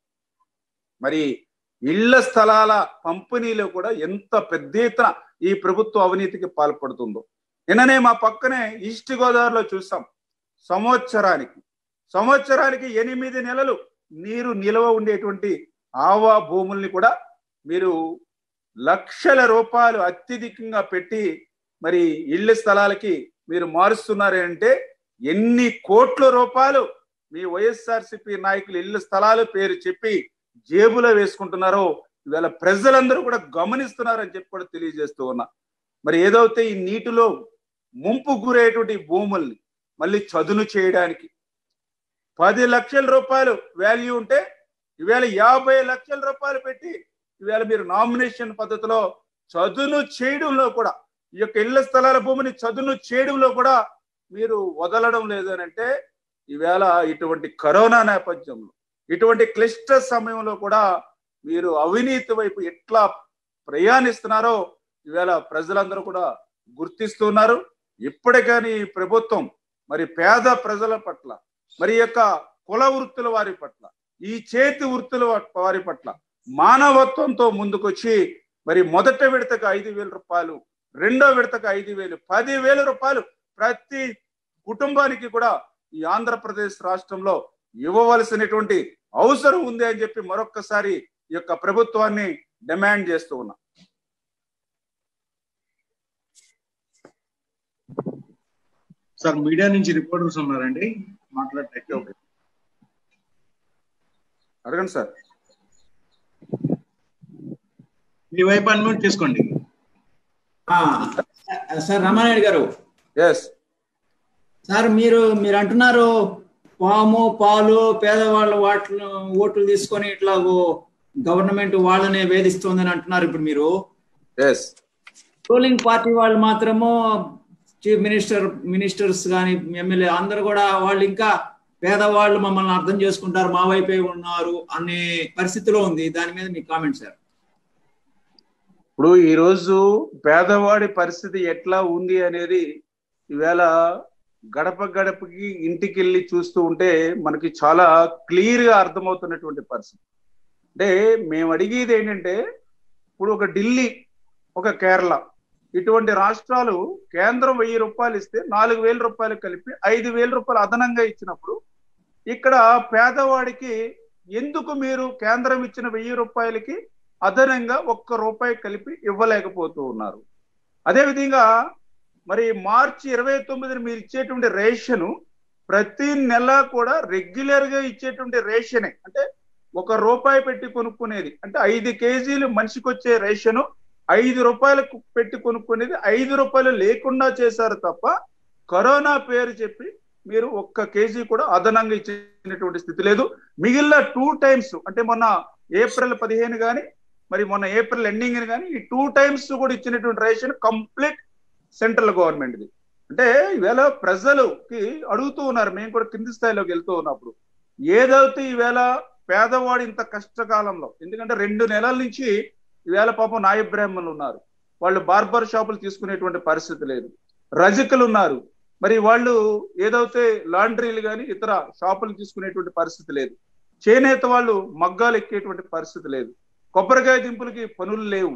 మరి ఇళ్ల స్థలాల పంపిణీలో కూడా ఎంత పెద్ద ఎత్తున ఈ ప్రభుత్వం అవినీతికి పాల్పడుతుందో నిన్ననే మా పక్కనే ఈస్ట్ గోదావరిలో చూసాం సంవత్సరానికి సంవత్సరానికి ఎనిమిది నెలలు నీరు నిల్వ ఉండేటువంటి ఆవా భూముల్ని కూడా మీరు లక్షల రూపాయలు అత్యధికంగా పెట్టి మరి ఇళ్ల స్థలాలకి మీరు మారుస్తున్నారు అంటే ఎన్ని కోట్ల రూపాయలు మీ వైఎస్ఆర్సిపి నాయకులు ఇళ్ల స్థలాలు పేరు చెప్పి జేబులో వేసుకుంటున్నారో ఇవాళ ప్రజలందరూ కూడా గమనిస్తున్నారని చెప్పి కూడా తెలియజేస్తూ ఉన్నా మరి ఏదైతే ఈ నీటిలో ముంపు గురేటువంటి భూముల్ని మళ్ళీ చదును చేయడానికి పది లక్షల రూపాయలు వాల్యూ ఉంటే ఈవేళ యాభై లక్షల రూపాయలు పెట్టి ఈవేళ మీరు నామినేషన్ పద్ధతిలో చదును చేయడంలో కూడా ఈ యొక్క ఇళ్ల స్థలాల భూమిని చదును చేయడంలో కూడా మీరు వదలడం లేదు అని అంటే ఈవేళ ఇటువంటి కరోనా నేపథ్యంలో ఇటువంటి క్లిష్ట సమయంలో కూడా మీరు అవినీతి వైపు ఎట్లా ప్రయాణిస్తున్నారో ఈవేళ ప్రజలందరూ కూడా గుర్తిస్తున్నారు ఇప్పటికని ఈ ప్రభుత్వం మరి పేద ప్రజల పట్ల మరి యొక్క కుల వృత్తుల వారి పట్ల ఈ చేతి వృత్తుల వారి పట్ల మానవత్వంతో ముందుకొచ్చి మరి మొదట విడతకు ఐదు వేల రూపాయలు రెండో విడతకు ఐదు వేలు పది వేల రూపాయలు ప్రతి కుటుంబానికి కూడా ఈ ఆంధ్రప్రదేశ్ రాష్ట్రంలో ఇవ్వవలసినటువంటి అవసరం ఉంది అని చెప్పి మరొక్కసారి ఈ యొక్క ప్రభుత్వాన్ని డిమాండ్ చేస్తూ ఉన్నా సార్ మీడియా నుంచి రిపోర్టర్స్ ఉన్నారండి మాట్లాడటానికి అడగండి సార్ మీ వైపు అన్మ్యూట్ చేసుకోండి సార్ రామానాయుడు గారు ఎస్ సార్ మీరు మీరు అంటున్నారు పాము పాలు పేదవాళ్ళ వాటిని ఓట్లు తీసుకొని ఇట్లా గవర్నమెంట్ వాళ్ళనే వేధిస్తోందని అంటున్నారు ఇప్పుడు మీరు ఎస్ రూలింగ్ పార్టీ వాళ్ళు మాత్రము చీఫ్ మినిస్టర్ మినిస్టర్స్ కానీ ఎమ్మెల్యే అందరు కూడా వాళ్ళు ఇంకా పేదవాళ్ళు మమ్మల్ని అర్థం చేసుకుంటారు మా వైపే ఉన్నారు అనే పరిస్థితిలో ఉంది దాని మీద మీ కామెంట్ సార్ ఇప్పుడు ఈరోజు పేదవాడి పరిస్థితి ఎట్లా ఉంది అనేది ఈవేళ గడప గడపకి ఇంటికి వెళ్ళి చూస్తూ ఉంటే మనకి చాలా క్లియర్ గా అర్థమవుతున్నటువంటి పరిస్థితి అంటే మేము అడిగేది ఏంటంటే ఇప్పుడు ఒక ఢిల్లీ ఒక కేరళ ఇటువంటి రాష్ట్రాలు కేంద్రం వెయ్యి రూపాయలు ఇస్తే నాలుగు వేల రూపాయలు కలిపి ఐదు వేల రూపాయలు అదనంగా ఇచ్చినప్పుడు ఇక్కడ పేదవాడికి ఎందుకు మీరు కేంద్రం ఇచ్చిన వెయ్యి రూపాయలకి అదనంగా ఒక్క రూపాయి కలిపి ఇవ్వలేకపోతూ ఉన్నారు అదేవిధంగా మరి మార్చి ఇరవై తొమ్మిదిని మీరు ఇచ్చేటువంటి రేషను ప్రతి నెల కూడా రెగ్యులర్ గా ఇచ్చేటువంటి రేషనే అంటే ఒక రూపాయి పెట్టి కొనుక్కునేది అంటే ఐదు కేజీలు మనిషికి వచ్చే రేషను ఐదు రూపాయలకు పెట్టి కొనుక్కునేది ఐదు రూపాయలు లేకుండా చేశారు తప్ప కరోనా పేరు చెప్పి మీరు ఒక్క కేజీ కూడా అదనంగా ఇచ్చినటువంటి స్థితి లేదు మిగిలిన టూ టైమ్స్ అంటే మొన్న ఏప్రిల్ పదిహేను కానీ మరి మొన్న ఏప్రిల్ ఎండింగ్ కానీ ఈ టూ టైమ్స్ కూడా ఇచ్చినటువంటి రేషన్ కంప్లీట్ సెంట్రల్ గవర్నమెంట్ది అంటే ఈవేళ ప్రజలుకి అడుగుతూ ఉన్నారు మేము కూడా కింది స్థాయిలోకి వెళ్తూ ఉన్నప్పుడు ఏదైతే ఈవేళ పేదవాడు ఇంత కష్టకాలంలో ఎందుకంటే రెండు నెలల నుంచి ఈవేళ పాపం నాయ బ్రాహ్మణులు ఉన్నారు వాళ్ళు బార్బర్ షాపులు తీసుకునేటువంటి పరిస్థితి లేదు రజకులు ఉన్నారు మరి వాళ్ళు ఏదైతే లాండ్రీలు కానీ ఇతర షాపులు తీసుకునేటువంటి పరిస్థితి లేదు చేనేత వాళ్ళు మగ్గాలు ఎక్కేటువంటి పరిస్థితి లేదు కొబ్బరికాయ దింపులకి పనులు లేవు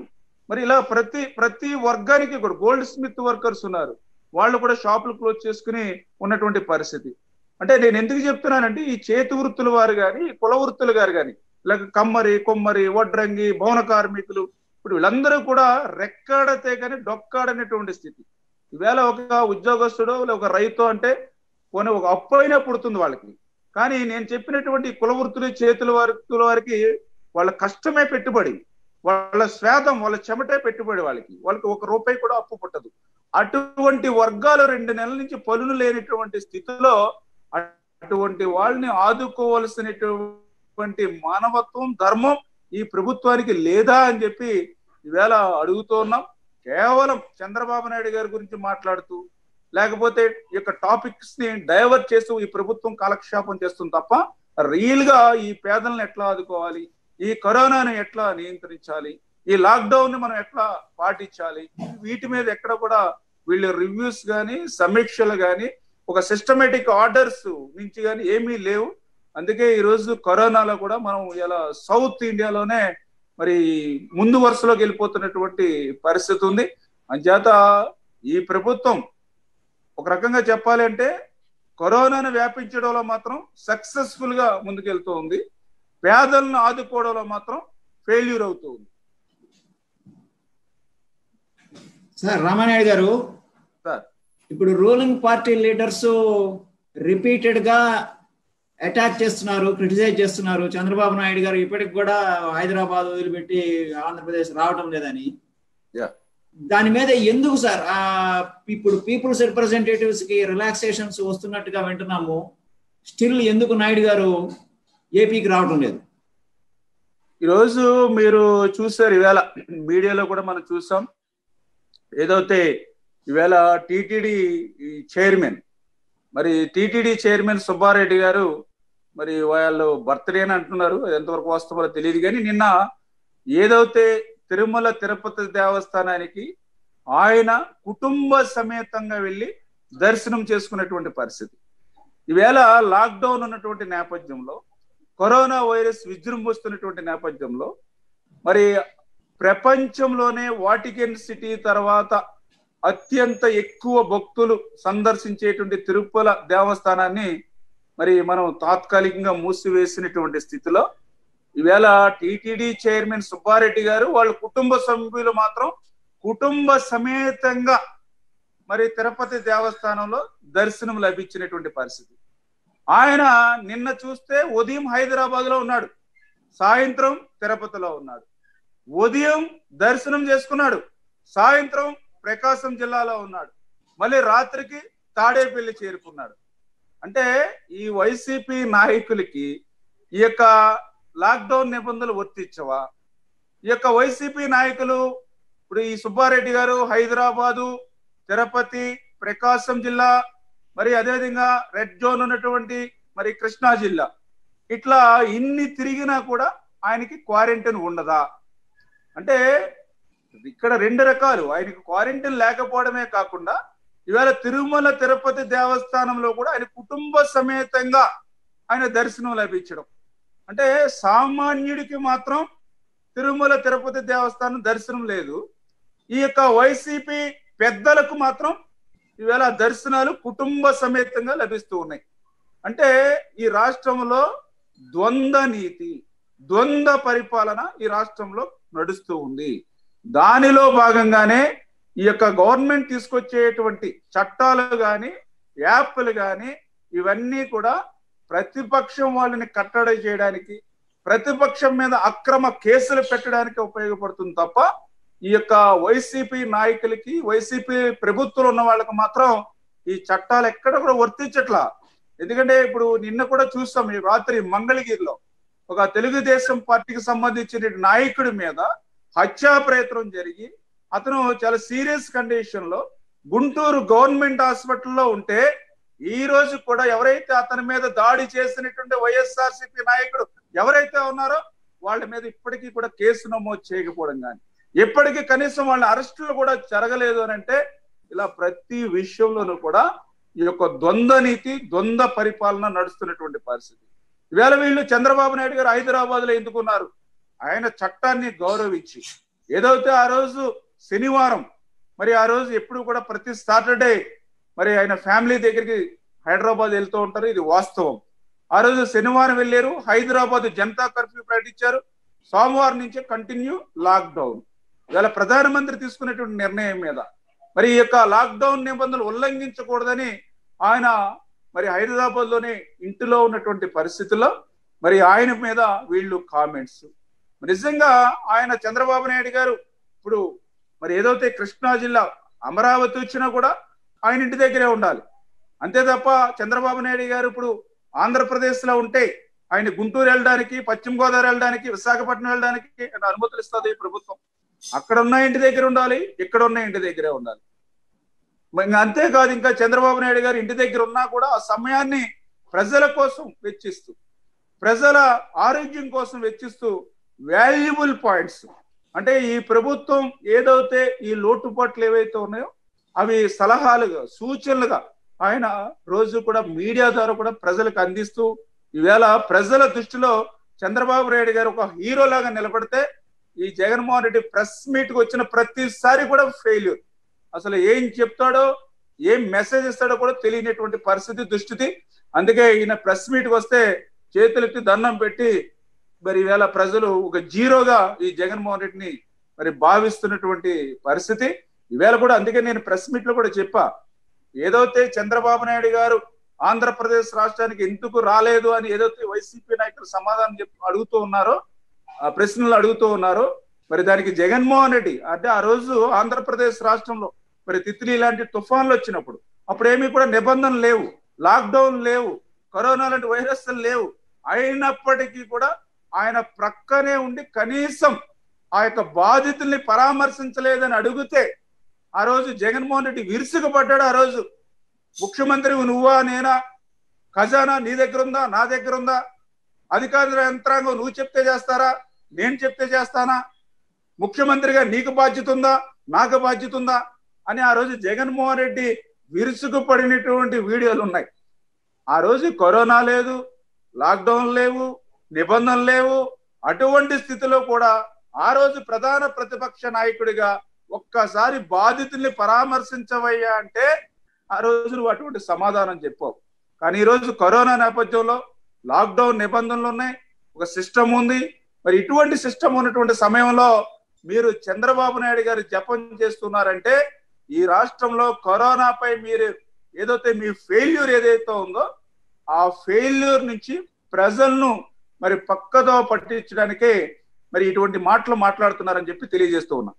మరి ఇలా ప్రతి ప్రతి వర్గానికి కూడా గోల్డ్ స్మిత్ వర్కర్స్ ఉన్నారు వాళ్ళు కూడా షాపులు క్లోజ్ చేసుకుని ఉన్నటువంటి పరిస్థితి అంటే నేను ఎందుకు చెప్తున్నానంటే ఈ చేతి వృత్తుల వారు కానీ కుల వృత్తులు గారు కానీ లేక కమ్మరి కొమ్మరి వడ్రంగి భవన కార్మికులు ఇప్పుడు వీళ్ళందరూ కూడా రెక్కాడతే కానీ డొక్కాడనేటువంటి స్థితి ఈవేళ ఒక ఉద్యోగస్తుడు ఒక రైతు అంటే కొన్ని ఒక అప్పు అయినా పుడుతుంది వాళ్ళకి కానీ నేను చెప్పినటువంటి కుల వృత్తులు చేతుల వృత్తుల వారికి వాళ్ళ కష్టమే పెట్టుబడి వాళ్ళ శ్వేతం వాళ్ళ చెమటే పెట్టుబడి వాళ్ళకి వాళ్ళకి ఒక రూపాయి కూడా అప్పు పుట్టదు అటువంటి వర్గాలు రెండు నెలల నుంచి పనులు లేనటువంటి స్థితిలో అటువంటి వాళ్ళని ఆదుకోవలసినటువంటి మానవత్వం ధర్మం ఈ ప్రభుత్వానికి లేదా అని చెప్పి ఈవేళ అడుగుతున్నాం కేవలం చంద్రబాబు నాయుడు గారి గురించి మాట్లాడుతూ లేకపోతే ఈ యొక్క టాపిక్స్ ని డైవర్ట్ చేస్తూ ఈ ప్రభుత్వం కాలక్షేపం చేస్తుంది తప్ప రియల్ గా ఈ పేదలను ఎట్లా ఆదుకోవాలి ఈ కరోనాను ఎట్లా నియంత్రించాలి ఈ లాక్డౌన్ ని మనం ఎట్లా పాటించాలి వీటి మీద ఎక్కడ కూడా వీళ్ళ రివ్యూస్ కానీ సమీక్షలు కానీ ఒక సిస్టమేటిక్ ఆర్డర్స్ నుంచి కానీ ఏమీ లేవు అందుకే ఈ రోజు కరోనాలో కూడా మనం ఇలా సౌత్ ఇండియాలోనే మరి ముందు వరుసలోకి వెళ్ళిపోతున్నటువంటి పరిస్థితి ఉంది అంచేత ఈ ప్రభుత్వం ఒక రకంగా చెప్పాలి అంటే కరోనాను వ్యాపించడంలో మాత్రం సక్సెస్ఫుల్ గా ముందుకెళ్తూ ఉంది పేదలను ఆదుకోవడంలో మాత్రం ఫెయిల్యూర్ అవుతూ ఉంది సార్ రామానాయుడు గారు సార్ ఇప్పుడు రూలింగ్ పార్టీ లీడర్స్ రిపీటెడ్ గా అటాక్ చేస్తున్నారు క్రిటిసైజ్ చేస్తున్నారు చంద్రబాబు నాయుడు గారు ఇప్పటికి కూడా హైదరాబాద్ వదిలిపెట్టి ఆంధ్రప్రదేశ్ రావటం లేదని Yeah. దాని మీద ఎందుకు సార్ ఆ ఇప్పుడు పీపుల్స్ రిప్రజెంటేటివ్స్ కి రిలాక్సేషన్స్ వస్తున్నట్టుగా వింటున్నాము స్టిల్ ఎందుకు నాయుడు గారు ఏపీకి రావటం లేదు ఈరోజు మీరు చూసారు ఈవేళ మీడియాలో కూడా మనం చూసాం ఏదైతే ఈవేళ టిటిడి చైర్మన్ మరి టిటిడి చైర్మన్ సుబ్బారెడ్డి గారు మరి వాళ్ళు బర్త్డే అని అంటున్నారు అది ఎంతవరకు వాస్తవాలో తెలియదు కానీ నిన్న ఏదైతే తిరుమల తిరుపతి దేవస్థానానికి ఆయన కుటుంబ సమేతంగా వెళ్ళి దర్శనం చేసుకున్నటువంటి పరిస్థితి ఈవేళ లాక్డౌన్ ఉన్నటువంటి నేపథ్యంలో కరోనా వైరస్ విజృంభిస్తున్నటువంటి నేపథ్యంలో మరి ప్రపంచంలోనే వాటికన్ సిటీ తర్వాత అత్యంత ఎక్కువ భక్తులు సందర్శించేటువంటి తిరుపల దేవస్థానాన్ని మరి మనం తాత్కాలికంగా మూసివేసినటువంటి స్థితిలో ఈవేళ టిటిడి చైర్మన్ సుబ్బారెడ్డి గారు వాళ్ళ కుటుంబ సభ్యులు మాత్రం కుటుంబ సమేతంగా మరి తిరుపతి దేవస్థానంలో దర్శనం లభించినటువంటి పరిస్థితి ఆయన నిన్న చూస్తే ఉదయం హైదరాబాద్ లో ఉన్నాడు సాయంత్రం తిరుపతిలో ఉన్నాడు ఉదయం దర్శనం చేసుకున్నాడు సాయంత్రం ప్రకాశం జిల్లాలో ఉన్నాడు మళ్ళీ రాత్రికి తాడేపల్లి చేరుకున్నాడు అంటే ఈ వైసీపీ నాయకులకి ఈ యొక్క లాక్డౌన్ నిబంధనలు వర్తించవా ఈ యొక్క వైసీపీ నాయకులు ఇప్పుడు ఈ సుబ్బారెడ్డి గారు హైదరాబాదు తిరుపతి ప్రకాశం జిల్లా మరి అదేవిధంగా రెడ్ జోన్ ఉన్నటువంటి మరి కృష్ణా జిల్లా ఇట్లా ఇన్ని తిరిగినా కూడా ఆయనకి క్వారంటైన్ ఉండదా అంటే ఇక్కడ రెండు రకాలు ఆయనకి క్వారంటైన్ లేకపోవడమే కాకుండా ఇవాళ తిరుమల తిరుపతి దేవస్థానంలో కూడా ఆయన కుటుంబ సమేతంగా ఆయన దర్శనం లభించడం అంటే సామాన్యుడికి మాత్రం తిరుమల తిరుపతి దేవస్థానం దర్శనం లేదు ఈ యొక్క వైసీపీ పెద్దలకు మాత్రం ఈవేళ దర్శనాలు కుటుంబ సమేతంగా లభిస్తూ ఉన్నాయి అంటే ఈ రాష్ట్రంలో ద్వంద్వ నీతి ద్వంద్వ పరిపాలన ఈ రాష్ట్రంలో నడుస్తూ ఉంది దానిలో భాగంగానే ఈ యొక్క గవర్నమెంట్ తీసుకొచ్చేటువంటి చట్టాలు కానీ యాప్లు కానీ ఇవన్నీ కూడా ప్రతిపక్షం వాళ్ళని కట్టడి చేయడానికి ప్రతిపక్షం మీద అక్రమ కేసులు పెట్టడానికి ఉపయోగపడుతుంది తప్ప ఈ యొక్క వైసీపీ నాయకులకి వైసీపీ ప్రభుత్వం ఉన్న వాళ్ళకి మాత్రం ఈ చట్టాలు ఎక్కడ కూడా వర్తించట్లా ఎందుకంటే ఇప్పుడు నిన్న కూడా చూస్తాం ఈ రాత్రి మంగళగిరిలో ఒక తెలుగుదేశం పార్టీకి సంబంధించిన నాయకుడి మీద హత్యా ప్రయత్నం జరిగి అతను చాలా సీరియస్ కండిషన్ లో గుంటూరు గవర్నమెంట్ హాస్పిటల్లో ఉంటే ఈ రోజు కూడా ఎవరైతే అతని మీద దాడి చేసినటువంటి వైఎస్ఆర్సీపీ నాయకుడు ఎవరైతే ఉన్నారో వాళ్ళ మీద ఇప్పటికీ కూడా కేసు నమోదు చేయకపోవడం కానీ ఇప్పటికీ కనీసం వాళ్ళ అరెస్టులు కూడా జరగలేదు అని అంటే ఇలా ప్రతి విషయంలోనూ కూడా ఈ యొక్క ద్వంద్వ నీతి ద్వంద్వ పరిపాలన నడుస్తున్నటువంటి పరిస్థితి ఈవేళ వీళ్ళు చంద్రబాబు నాయుడు గారు హైదరాబాద్ లో ఎందుకున్నారు ఆయన చట్టాన్ని గౌరవించి ఏదైతే ఆ రోజు శనివారం మరి ఆ రోజు ఎప్పుడు కూడా ప్రతి సాటర్డే మరి ఆయన ఫ్యామిలీ దగ్గరికి హైదరాబాద్ వెళ్తూ ఉంటారు ఇది వాస్తవం ఆ రోజు శనివారం వెళ్ళారు హైదరాబాద్ జనతా కర్ఫ్యూ ప్రకటించారు సోమవారం నుంచే కంటిన్యూ లాక్డౌన్ ఇవాళ ప్రధానమంత్రి తీసుకున్నటువంటి నిర్ణయం మీద మరి ఈ యొక్క లాక్డౌన్ నిబంధనలు ఉల్లంఘించకూడదని ఆయన మరి హైదరాబాద్ లోనే ఇంటిలో ఉన్నటువంటి పరిస్థితుల్లో మరి ఆయన మీద వీళ్ళు కామెంట్స్ నిజంగా ఆయన చంద్రబాబు నాయుడు గారు ఇప్పుడు మరి ఏదైతే కృష్ణా జిల్లా అమరావతి వచ్చినా కూడా ఆయన ఇంటి దగ్గరే ఉండాలి అంతే తప్ప చంద్రబాబు నాయుడు గారు ఇప్పుడు ఆంధ్రప్రదేశ్ లో ఉంటే ఆయన గుంటూరు వెళ్ళడానికి పశ్చిమ గోదావరి వెళ్ళడానికి విశాఖపట్నం వెళ్ళడానికి అనుమతులు ఇస్తుంది ఈ ప్రభుత్వం అక్కడ ఉన్న ఇంటి దగ్గర ఉండాలి ఇక్కడ ఉన్న ఇంటి దగ్గరే ఉండాలి ఇంకా అంతేకాదు ఇంకా చంద్రబాబు నాయుడు గారు ఇంటి దగ్గర ఉన్నా కూడా ఆ సమయాన్ని ప్రజల కోసం వెచ్చిస్తూ ప్రజల ఆరోగ్యం కోసం వెచ్చిస్తూ వాల్యుబుల్ పాయింట్స్ అంటే ఈ ప్రభుత్వం ఏదైతే ఈ లోటుపాట్లు ఏవైతే ఉన్నాయో అవి సలహాలుగా సూచనలుగా ఆయన రోజు కూడా మీడియా ద్వారా కూడా ప్రజలకు అందిస్తూ ఈవేళ ప్రజల దృష్టిలో చంద్రబాబు నాయుడు గారు ఒక హీరో లాగా నిలబడితే ఈ జగన్మోహన్ రెడ్డి ప్రెస్ మీట్ కి వచ్చిన ప్రతిసారి కూడా ఫెయిల్యూర్ అసలు ఏం చెప్తాడో ఏం మెసేజ్ ఇస్తాడో కూడా తెలియనటువంటి పరిస్థితి దుస్థితి అందుకే ఈయన ప్రెస్ మీట్ కి వస్తే చేతులెత్తి దండం పెట్టి మరి ఈవేళ ప్రజలు ఒక జీరోగా ఈ జగన్మోహన్ రెడ్డిని మరి భావిస్తున్నటువంటి పరిస్థితి ఈవేళ కూడా అందుకే నేను ప్రెస్ మీట్ లో కూడా చెప్పా ఏదైతే చంద్రబాబు నాయుడు గారు ఆంధ్రప్రదేశ్ రాష్ట్రానికి ఎందుకు రాలేదు అని ఏదైతే వైసీపీ నాయకులు సమాధానం చెప్ అడుగుతూ ఉన్నారో ఆ ప్రశ్నలు అడుగుతూ ఉన్నారో మరి దానికి జగన్మోహన్ రెడ్డి అంటే ఆ రోజు ఆంధ్రప్రదేశ్ రాష్ట్రంలో మరి తిత్లీ లాంటి తుఫాన్లు వచ్చినప్పుడు అప్పుడు ఏమీ కూడా నిబంధనలు లేవు లాక్డౌన్ లేవు కరోనా లాంటి వైరస్లు లేవు అయినప్పటికీ కూడా ఆయన ప్రక్కనే ఉండి కనీసం ఆ యొక్క బాధితుల్ని పరామర్శించలేదని అడిగితే ఆ రోజు జగన్మోహన్ రెడ్డి విరుసుకుపడ్డాడు ఆ రోజు ముఖ్యమంత్రి నువ్వా నేనా ఖజానా నీ దగ్గర ఉందా నా దగ్గర ఉందా అధికార యంత్రాంగం నువ్వు చెప్తే చేస్తారా నేను చెప్తే చేస్తానా ముఖ్యమంత్రిగా నీకు బాధ్యత ఉందా నాకు బాధ్యత ఉందా అని ఆ రోజు జగన్మోహన్ రెడ్డి విరుసుకు పడినటువంటి వీడియోలు ఉన్నాయి ఆ రోజు కరోనా లేదు లాక్డౌన్ లేవు నిబంధనలు లేవు అటువంటి స్థితిలో కూడా ఆ రోజు ప్రధాన ప్రతిపక్ష నాయకుడిగా ఒక్కసారి బాధితుల్ని పరామర్శించవయ్యా అంటే ఆ రోజు నువ్వు అటువంటి సమాధానం చెప్పావు కానీ ఈ రోజు కరోనా నేపథ్యంలో లాక్డౌన్ నిబంధనలు ఉన్నాయి ఒక సిస్టమ్ ఉంది మరి ఇటువంటి సిస్టమ్ ఉన్నటువంటి సమయంలో మీరు చంద్రబాబు నాయుడు గారు జపం చేస్తున్నారంటే ఈ రాష్ట్రంలో కరోనాపై మీరు ఏదైతే మీ ఫెయిల్యూర్ ఏదైతే ఉందో ఆ ఫెయిల్యూర్ నుంచి ప్రజలను మరి పక్కదో పట్టించడానికే మరి ఇటువంటి మాటలు మాట్లాడుతున్నారని చెప్పి తెలియజేస్తూ ఉన్నా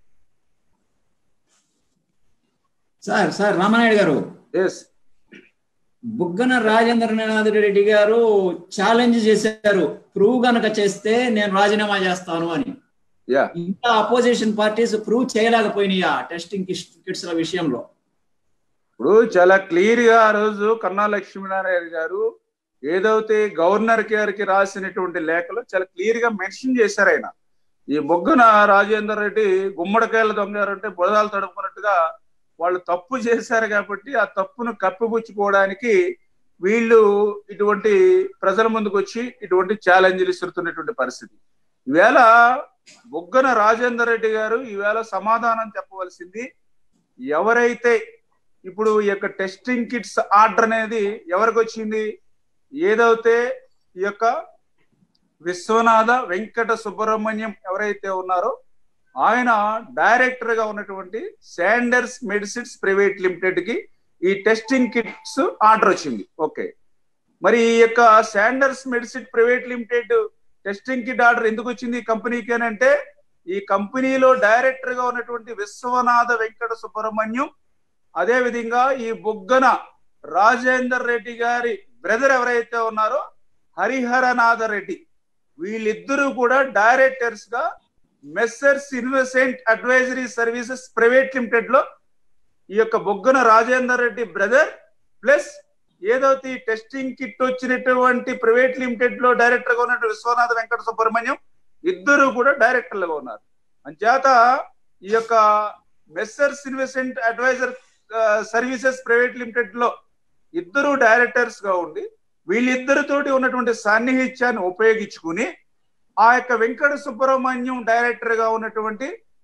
సార్ సార్ రామనాయుడు గారు ఎస్ బుగ్గన రాజేంద్రనాథ్ రెడ్డి గారు ఛాలెంజ్ చేశారు ప్రూవ్ గనక చేస్తే నేను రాజీనామా చేస్తాను అని యా ఇంకా అపోజిషన్ పార్టీస్ ప్రూవ్ చేయలేకపోయినాయి ఆ టెస్టింగ్ కిట్స్ విషయంలో ఇప్పుడు చాలా క్లియర్ గా ఆ రోజు కన్నా లక్ష్మీనారాయణ గారు ఏదైతే గవర్నర్ గారికి రాసినటువంటి లేఖలో చాలా క్లియర్ గా మెన్షన్ చేశారు ఆయన ఈ బొగ్గన రాజేందర్ రెడ్డి గుమ్మడికాయల దొంగారంటే బురదాలు తడుపుకున్నట్టుగా వాళ్ళు తప్పు చేశారు కాబట్టి ఆ తప్పును కప్పిపుచ్చుకోవడానికి వీళ్ళు ఇటువంటి ప్రజల ముందుకు వచ్చి ఇటువంటి ఛాలెంజ్లు ఇస్తున్నటువంటి పరిస్థితి ఈవేళ బొగ్గన రాజేందర్ రెడ్డి గారు ఈవేళ సమాధానం చెప్పవలసింది ఎవరైతే ఇప్పుడు ఈ యొక్క టెస్టింగ్ కిట్స్ ఆర్డర్ అనేది ఎవరికి వచ్చింది ఏదైతే ఈ యొక్క విశ్వనాథ వెంకట సుబ్రహ్మణ్యం ఎవరైతే ఉన్నారో ఆయన డైరెక్టర్ గా ఉన్నటువంటి శాండర్స్ మెడిసిన్స్ ప్రైవేట్ లిమిటెడ్ కి ఈ టెస్టింగ్ కిట్స్ ఆర్డర్ వచ్చింది ఓకే మరి ఈ యొక్క Sanders medicine private limited testing kit order ఎందుకు వచ్చింది ఈ కంపెనీకి అని అంటే ఈ కంపెనీలో డైరెక్టర్ గా ఉన్నటువంటి విశ్వనాథ వెంకట సుబ్రహ్మణ్యం అదే విధంగా ఈ బుగ్గన రాజేందర్ రెడ్డి గారి బ్రదర్ ఎవరైతే ఉన్నారో హరిహరనాథ రెడ్డి వీళ్ళిద్దరూ కూడా డైరెక్టర్స్ గా Messrs investment advisory services private limited లో ఈ యొక్క బొగ్గన రాజేందర్ రెడ్డి బ్రదర్ ప్లస్ ఏదైతే ఈ టెస్టింగ్ కిట్ వచ్చినటువంటి ప్రైవేట్ లిమిటెడ్ లో డైరెక్టర్ గా ఉన్నటువంటి విశ్వనాథ వెంకట సుబ్రహ్మణ్యం ఇద్దరు కూడా డైరెక్టర్లుగా ఉన్నారు అంచేత ఈ యొక్క Messrs investment adviser services private limited లో ఇద్దరు డైరెక్టర్స్ గా ఉండి వీళ్ళిద్దరితోటి ఉన్నటువంటి సాన్నిహిత్యాన్ని ఉపయోగించుకుని ఆ యొక్క వెంకట సుబ్రహ్మణ్యం డైరెక్టర్ గా ఉన్నటువంటి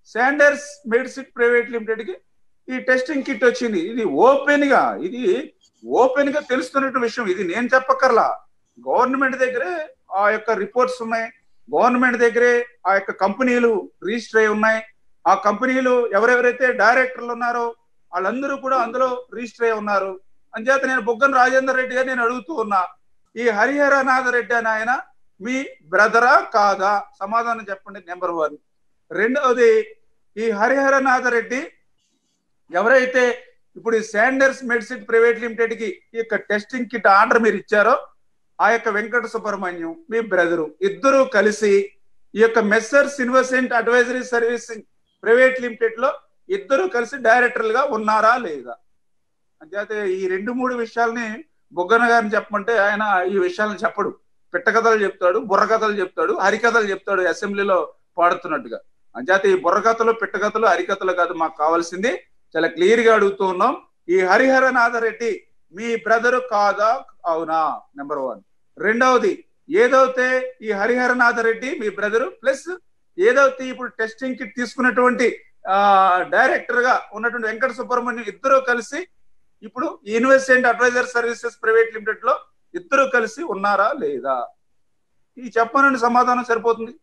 శాండర్స్ మెడిసిన్ ప్రైవేట్ లిమిటెడ్ కి ఈ టెస్టింగ్ కిట్ వచ్చింది ఇది ఓపెన్ గా ఇది ఓపెన్ గా తెలుస్తున్న విషయం ఇది నేను చెప్పక్కర్లా గవర్నమెంట్ దగ్గరే ఆ యొక్క రిపోర్ట్స్ ఉన్నాయి గవర్నమెంట్ దగ్గరే ఆ యొక్క కంపెనీలు రిజిస్టర్ అయి ఉన్నాయి ఆ కంపెనీలు ఎవరెవరైతే డైరెక్టర్లు ఉన్నారో వాళ్ళందరూ కూడా అందులో రిజిస్టర్ అయి ఉన్నారు అంచేత నేను బుగ్గన రాజేందర్ రెడ్డి గారు నేను అడుగుతూ ఉన్నా ఈ హరిహరనాథ రెడ్డి అని ఆయన మీ బ్రదరా కాదా సమాధానం చెప్పండి నెంబర్ వన్ రెండవది ఈ హరిహరనాథ రెడ్డి ఎవరైతే ఇప్పుడు ఈ శాండర్స్ మెడిసిన్ ప్రైవేట్ లిమిటెడ్ కి ఈ యొక్క టెస్టింగ్ కిట్ ఆర్డర్ మీరు ఇచ్చారో ఆ యొక్క వెంకట సుబ్రహ్మణ్యం మీ బ్రదరు ఇద్దరు కలిసి ఈ యొక్క Messrs investment advisory servicing private limited లో ఇద్దరు కలిసి డైరెక్టర్లుగా ఉన్నారా లేదా అంచేతే ఈ రెండు మూడు విషయాల్ని బొగ్గన గారిని చెప్పమంటే ఆయన ఈ విషయాలను చెప్పడు పిట్టకథలు చెప్తాడు బుర్రకథలు చెప్తాడు హరికథలు చెప్తాడు అసెంబ్లీలో పాడుతున్నట్టుగా అంచేత ఈ బుర్రకథలు పిట్టకథలు హరికథలు కాదు మాకు కావాల్సింది చాలా క్లియర్ గా అడుగుతూ ఉన్నాం ఈ హరిహరనాథ రెడ్డి మీ బ్రదర్ కాదా అవునా నెంబర్ వన్ రెండవది ఏదైతే ఈ హరిహరనాథ రెడ్డి మీ బ్రదరు ప్లస్ ఏదైతే ఇప్పుడు టెస్టింగ్ కి తీసుకున్నటువంటి ఆ డైరెక్టర్ గా ఉన్నటువంటి వెంకట సుబ్రహ్మణ్యం ఇద్దరు కలిసి ఇప్పుడు investment adviser services private limited లో ఇద్దరు కలిసి ఉన్నారా లేదా ఈ చెప్పనని సమాధానం సరిపోతుంది